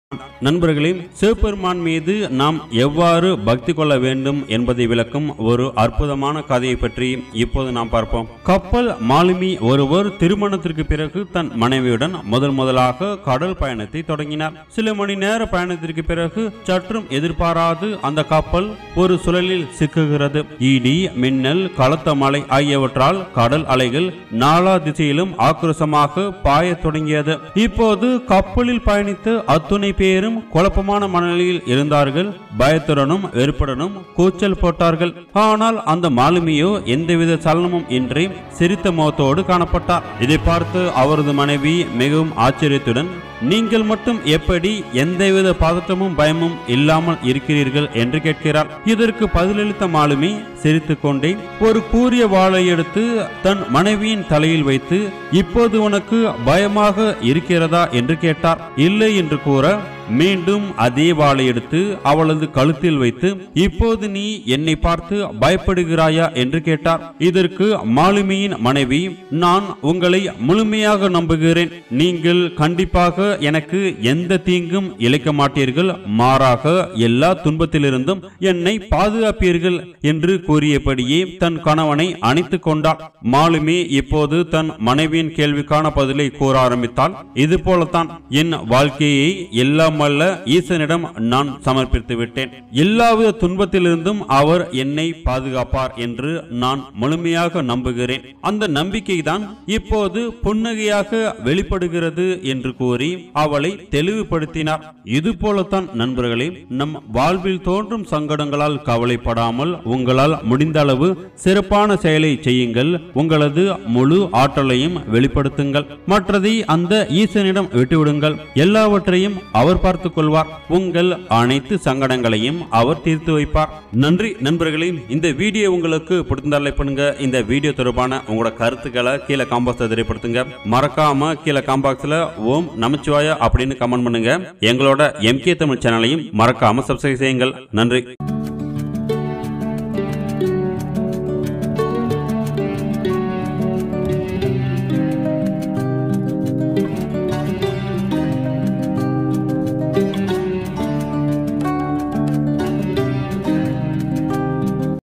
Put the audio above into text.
நண்பர்களே சிவபெருமான் மீது நாம் எவ்வாறு பக்தி கொள்ள வேண்டும் என்பதை விளக்கும் ஒரு அற்புதமான கதையை பற்றி இப்போது நாம் பார்ப்போம் கப்பல் மாலுமி ஒருவர் திருமணத்திற்கு பிறகு தன் மனைவியுடன் முதல் முதலாக கடல் பயணத்தை தொடங்கினார் சில மணி நேர பயணத்திற்கு பிறகு சற்றும் எதிர்பாராது அந்த கப்பல் ஒரு சுழலில் சிக்குகிறது இடி மின்னல் கலத்த மழை ஆகியவற்றால் கடல் அலைகள் நாலா திசையிலும் ஆக்ரோஷமாக பாயத் தொடங்கியது இப்போது கப்பலில் பயணித்து அத்துணை பேரும் குழப்பமான மனநிலையில் இருந்தார்கள் பயத்துடனும் வெறுப்புடனும் கூச்சல் போட்டார்கள் ஆனால் அந்த மாலுமியோ எந்தவித சலனமும் இன்றி சிரித்த முகத்தோடு காணப்பட்டார் இதை பார்த்து அவரது மனைவி மிகவும் ஆச்சரியத்துடன் நீங்கள் மட்டும் எப்படி எந்தவித பதட்டமும் பயமும் இல்லாமல் இருக்கிறீர்கள் என்று கேட்கிறார் இதற்கு பதிலளித்த மாலுமி சிரித்துக்கொண்டே ஒரு கூரிய வாளை எடுத்து தன் மனைவியின் தலையில் வைத்து இப்போது உனக்கு பயமாக இருக்கிறதா என்று கேட்டார் இல்லை என்று கூற மீண்டும் அதே வாளை எடுத்து அவளது கழுத்தில் வைத்து இப்போது நீ என்னை பார்த்து பயப்படுகிறாயா என்று கேட்டார் இதற்கு மாலுமியின் மனைவி நான் உங்களை முழுமையாக நம்புகிறேன் நீங்கள் கண்டிப்பாக எனக்கு எந்த தீங்கும் இழைக்க மாட்டீர்கள் மாறாக எல்லா துன்பத்திலிருந்தும் என்னை பாதுகாப்பீர்கள் என்று கூறியபடியே தன் கணவனை அணைத்துக் கொண்டார் மாலுமி இப்போது தன் மனைவியின் கேள்விக்கான பதிலை கூற ஆரம்பித்தால் இது போலத்தான் என் வாழ்க்கையை எல்லாம் வல்ல ஈசனிடம் நான் சமர்ப்பித்து விட்டேன் எல்லாவித துன்பத்திலிருந்தும் அவர் என்னை பாதுகாப்பார் என்று நான் முழுமையாக நம்புகிறேன் அந்த நம்பிக்கை தான் இப்போது புன்னகையாக வெளிப்படுகிறது என்று கூறி அவளை தெளிவுபடுத்தினார் இது போலத்தான் நண்பர்களே நம் வாழ்வில் தோன்றும் சங்கடங்களால் கவலைப்படாமல் உங்களால் முடிந்த அளவு சிறப்பான செயலை செய்யுங்கள் உங்களது முழு ஆற்றலையும் வெளிப்படுத்துங்கள் மற்றதை அந்த ஈசனிடம் விட்டுவிடுங்கள் எல்லாவற்றையும் அவர் பார்த்துக் கொள்வார் உங்கள் அனைத்து சங்கடங்களையும் அவர் தீர்த்து வைப்பார் நன்றி நண்பர்களே இந்த வீடியோ உங்களுக்கு பிடிச்சிருந்தா லைக் பண்ணுங்க இந்த வீடியோ தொடர்பான உங்களோட கருத்துக்களை கீழே காம்பாக்ஸ்ல தெரியப்படுத்துங்க மறக்காம கீழே காம்பாக்ஸ்ல ஓம் நமச்சிவாயா அப்படின்னு கமெண்ட் பண்ணுங்க எங்களோட எம்கே தமிழ் சேனலையும் மறக்காம சப்ஸ்கிரைப் செய்யுங்கள் நன்றி